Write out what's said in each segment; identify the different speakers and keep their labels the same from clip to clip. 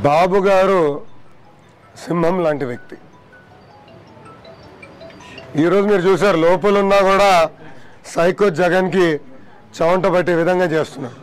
Speaker 1: బాబు గారు సింహం లాంటి వ్యక్తి ఈరోజు మీరు చూసారు లోపల ఉన్నా కూడా సైకో జగన్కి చవంట పట్టే విధంగా చేస్తున్నారు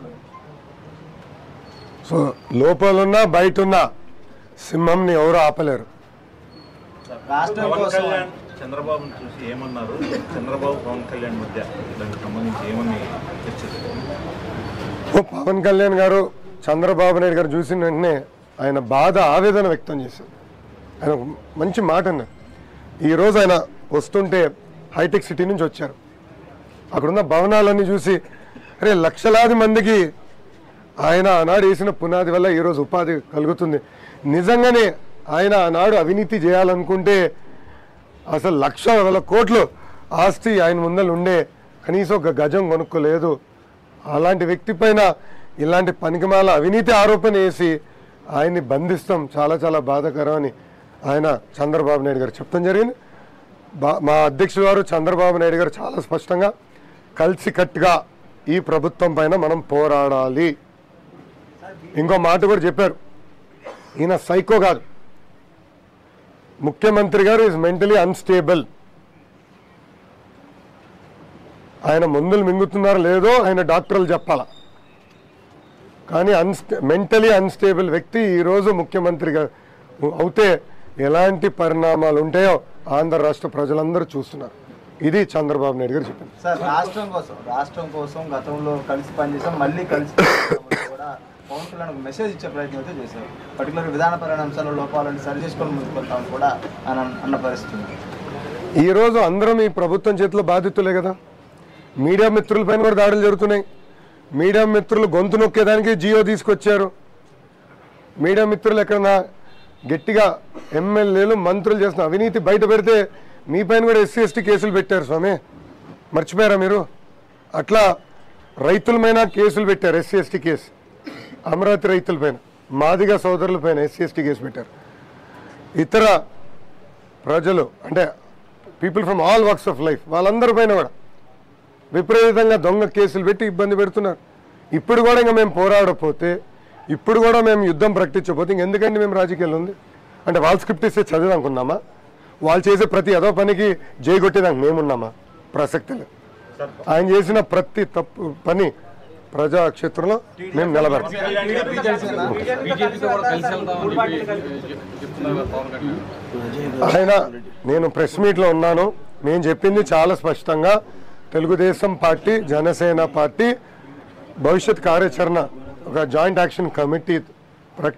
Speaker 1: సో లోపలున్నా బయట ఉన్న సింహంని ఎవరు ఆపలేరు
Speaker 2: రాష్ట్రం
Speaker 3: పవన్
Speaker 2: కోసం
Speaker 3: కళ్యాణ్ చంద్రబాబును చూసి ఏమన్నారు చంద్రబాబు పవన్ కళ్యాణ్ మధ్య దానికి సంబంధించి ఏమని చర్చ జరిగింది?
Speaker 1: ఓ పవన్ కళ్యాణ్ గారు చంద్రబాబు నాయుడు గారు చూసిన వెంటనే ఆయన బాధ ఆవేదన వ్యక్తం చేశారు ఆయన ఒక మంచి మాట అన్నారు ఈరోజు ఆయన వస్తుంటే హైటెక్ సిటీ నుంచి వచ్చారు అక్కడున్న భవనాలన్నీ చూసి అరే లక్షలాది మందికి ఆయన ఆనాడు వేసిన పునాది వల్ల ఈరోజు ఉపాధి కలుగుతుంది నిజంగానే ఆయన ఆనాడు అవినీతి చేయాలనుకుంటే అసలు లక్ష వేల కోట్లు ఆస్తి ఆయన ముందర ఉండే కనీసం ఒక గజం కొనుక్కోలేదు అలాంటి వ్యక్తి పైన ఇలాంటి పనికిమాల అవినీతి ఆరోపణ వేసి ఆయన్ని బంధిస్తాం చాలా చాలా బాధాకరం అని ఆయన చంద్రబాబు నాయుడు గారు చెప్పడం జరిగింది బా మా అధ్యక్షుడు గారు చంద్రబాబు నాయుడు గారు చాలా స్పష్టంగా కలిసికట్టుగా ఈ ప్రభుత్వం పైన మనం పోరాడాలి ఇంకో మాట కూడా చెప్పారు ఈయన సైకో కాదు ముఖ్యమంత్రి గారు ఈజ్ మెంటలీ అన్స్టేబుల్ ఆయన మందులు మింగుతున్నారో లేదో ఆయన డాక్టర్లు చెప్పాల కానీ అన్స్టే మెంటలీ అన్స్టేబుల్ వ్యక్తి ఈరోజు ముఖ్యమంత్రిగా అవుతే ఎలాంటి పరిణామాలు ఉంటాయో ఆంధ్ర రాష్ట్ర ప్రజలందరూ చూస్తున్నారు ఇది చంద్రబాబు నాయుడు గారు చెప్పింది
Speaker 2: సార్ రాష్ట్రం కోసం రాష్ట్రం కోసం గతంలో కలిసి పనిచేసాం మళ్ళీ కలిసి పనిచేస్తామని కూడా పవన్ కళ్యాణ్ ఒక మెసేజ్ ఇచ్చే ప్రయత్నం అయితే చేశారు పర్టికులర్ విధానపరమైన అంశాల లోపాలను సరి చేసుకొని ముందుకు వెళ్తామని కూడా ఆయన అన్న పరిస్థితి ఉంది.
Speaker 1: ఈరోజు అందరం ఈ ప్రభుత్వం చేతిలో బాధితులే కదా మీడియా మిత్రుల పైన కూడా దాడులు జరుగుతున్నాయి మీడియా మిత్రులు గొంతు నొక్కేదానికి జియో తీసుకొచ్చారు మీడియా మిత్రులు ఎక్కడన్నా గట్టిగా ఎమ్మెల్యేలు మంత్రులు చేస్తున్న అవినీతి బయట పెడితే మీ పైన కూడా ఎస్సీ ఎస్టీ కేసులు పెట్టారు స్వామి మర్చిపోయారా మీరు అట్లా రైతులపైన కేసులు పెట్టారు ఎస్సీ ఎస్టీ కేసు అమరావతి రైతులపైన మాదిగా సోదరులపైన ఎస్సీ ఎస్టీ కేసు పెట్టారు ఇతర ప్రజలు అంటే people from all works of life వాళ్ళందరి పైన కూడా విపరీతంగా దొంగ కేసులు పెట్టి ఇబ్బంది పెడుతున్నారు ఇప్పుడు కూడా ఇంకా మేము పోరాడకపోతే ఇప్పుడు కూడా మేము యుద్ధం ప్రకటించకపోతే ఇంకెందుకండి మేము రాజకీయాలు ఉంది అంటే వాళ్ళు స్క్రిప్ట్ ఇస్తే చదివానుకున్నామా వాళ్ళు చేసే ప్రతి ఏదో పనికి జై కొట్టేదానికి మేమున్నామా ప్రసక్తి లేదు ఆయన చేసిన ప్రతి తప్పు పని ప్రజాక్షేత్రంలో మేము నిలబెడతాం
Speaker 4: బీజేపీతో కూడా కలిసి వెళ్దామని చెప్పి చెప్తున్నారు కదా పవన్ కళ్యాణ్
Speaker 1: ఆయన నేను ప్రెస్ మీట్లో ఉన్నాను నేను చెప్పింది చాలా స్పష్టంగా తెలుగుదేశం పార్టీ జనసేన పార్టీ భవిష్యత్ కార్యాచరణ ఒక జాయింట్ యాక్షన్ కమిటీ